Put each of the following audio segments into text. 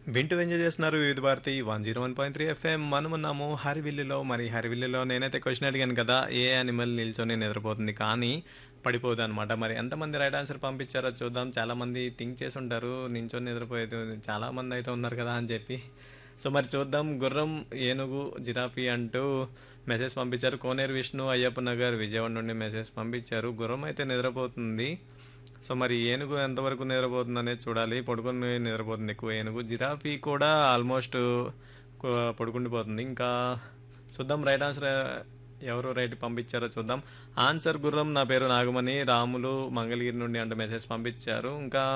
వింటూ ఎంజాయ్ చేస్తున్నారు Vividh Bharati one zero one point three FM మనమున్నాము హరివిల్లులో మరి హరివిల్లులో నేనైతే క్వశ్చన్ అడిగాను కదా ఏ యానిమల్ నిల్చొని నిద్రపోతుంది కానీ పడిపోదు అనమాట మరి ఎంతమంది రైట్ ఆన్సర్ పంపించారో చూద్దాం చాలామంది థింక్ చేసి ఉంటారు నించొని నిద్రపోయేది చాలామంది అయితే ఉన్నారు కదా అని చెప్పి సో మరి చూద్దాం గుర్రం ఏనుగు జిరాఫీ అంటూ మెసేజ్ పంపించారు కోనేరు విష్ణు అయ్యప్ప నగర్ విజయవాడ నుండి మెసేజ్ పంపించారు గుర్రం అయితే నిద్రపోతుంది సో మరి ఏనుగు ఎంతవరకు నిద్రపోతుంది అనేది చూడాలి పడుకొని నిద్రపోతుంది ఎక్కువ ఏనుగు జిరాఫీ కూడా ఆల్మోస్ట్ పడుకుండిపోతుంది ఇంకా చూద్దాం రైట్ ఆన్సర్ ఎవరు రైట్ పంపించారో చూద్దాం ఆన్సర్ గుర్రం నా పేరు నాగమణి రాములు మంగళగిరి నుండి అంటే మెసేజ్ పంపించారు ఇంకా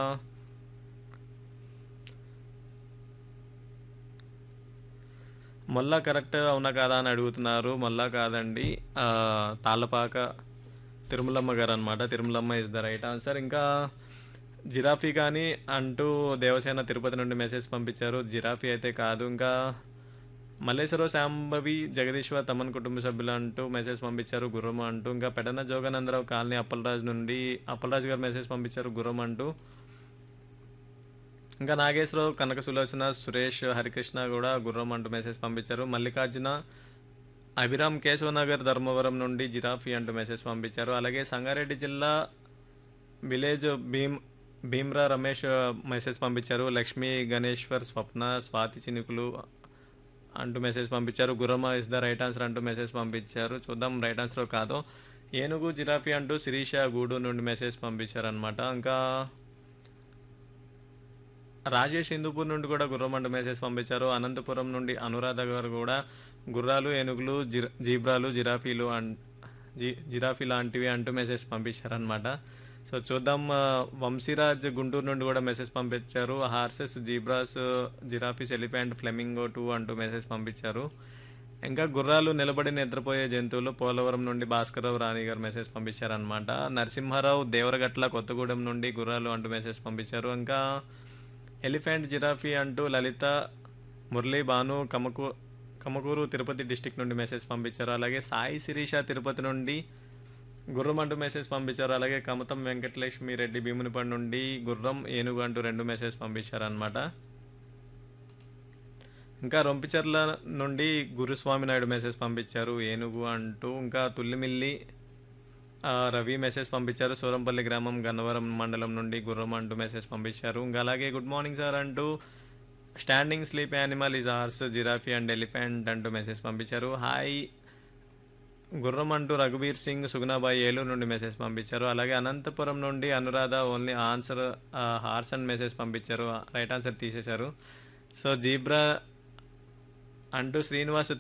మళ్ళా కరెక్ట్ అవునా కాదా అని అడుగుతున్నారు మళ్ళా కాదండి ఆ, తాళ్ళపాక తిరుమలమ్మ గారు అనమాట Tirumalamma is the right answer ఇంకా జిరాఫీ కానీ అంటూ దేవసేన తిరుపతి నుండి మెసేజ్ పంపించారు జిరాఫీ అయితే కాదు ఇంకా మల్లేశ్వరరావు శాంభవి జగదీశ్వర్ తమన్ కుటుంబ సభ్యులు అంటూ మెసేజ్ పంపించారు గుర్రం అంటూ ఇంకా పెడన జోగానందరావు కాలనీ అప్పలరాజు నుండి అప్పలరాజు గారు మెసేజ్ పంపించారు గుర్రం అంటూ ఇంకా నాగేశ్వరరావు కనక సులోచన సురేష్ హరికృష్ణ కూడా గుర్రం అంటూ మెసేజ్ పంపించారు మల్లికార్జున అభిరామ్ కేశవనగర్ ధర్మవరం నుండి జిరాఫీ అంటూ మెసేజ్ పంపించారు అలాగే సంగారెడ్డి జిల్లా విలేజ్ భీమ్ భీమ్రా రమేష్ మెసేజ్ పంపించారు లక్ష్మీ గణేశ్వర్ స్వప్న స్వాతి చినుకులు అంటూ మెసేజ్ పంపించారు గుర్రమ ఇస్ ద రైట్ ఆన్సర్ అంటూ మెసేజ్ పంపించారు చూద్దాం రైట్ ఆన్సర్ కాదో ఏనుగు జిరాఫీ అంటూ శిరీష గూడు నుండి మెసేజ్ పంపించారు అనమాట ఇంకా రాజేష్ హిందూపూర్ నుండి కూడా గుర్రం అంటూ మెసేజ్ పంపించారు అనంతపురం నుండి అనురాధ గారు కూడా గుర్రాలు ఏనుగులు జిర జీబ్రాలు జిరాఫీలు అన్ జి జిరాఫీ లాంటివి అంటూ మెసేజ్ పంపించారనమాట సో చూద్దాం ఆ, వంశీరాజ్ గుంటూరు నుండి కూడా మెసేజ్ పంపించారు horses zebras giraffes elephant flamingo too అంటూ మెసేజ్ పంపించారు ఇంకా గుర్రాలు నిలబడి నిద్రపోయే జంతువులు పోలవరం నుండి భాస్కరరావు రాణి గారు మెసేజ్ పంపించారనమాట నరసింహారావు దేవరగట్ల కొత్తగూడెం నుండి గుర్రాలు అంటూ మెసేజ్ పంపించారు ఇంకా ఎలిఫెంట్ జిరాఫీ అంటూ లలిత మురళీ భాను కమకు కమకూరు తిరుపతి డిస్టిక్ నుండి మెసేజ్ పంపించారు అలాగే సాయి శిరీష తిరుపతి నుండి గుర్రం అంటూ మెసేజ్ పంపించారు అలాగే కమతం వెంకటలక్ష్మి రెడ్డి భీమునిపడి నుండి గుర్రం ఏనుగు అంటూ రెండు మెసేజ్ పంపించారు అనమాట ఇంకా రొంపిచర్ల నుండి గురుస్వామి నాయుడు మెసేజ్ పంపించారు ఏనుగు అంటూ ఇంకా తుల్లిమిల్లి ఆ, రవి మెసేజ్ పంపించారు సూరంపల్లి గ్రామం గన్నవరం మండలం నుండి గుర్రం అంటూ మెసేజ్ పంపించారు ఇంకా అలాగే గుడ్ మార్నింగ్ సార్ అంటూ standing sleep animal is horse giraffe and elephant అంటూ మెసేజ్ పంపించారు హాయ్ గుర్రం అంటూ రఘుబీర్ సింగ్ సుగుణాబాయి ఏలూరు నుండి మెసేజ్ పంపించారు అలాగే అనంతపురం నుండి Anuradha only answer horse and message పంపించారు రైట్ ఆన్సర్ తీసేశారు సో జీబ్రా అంటూ శ్రీనివాస్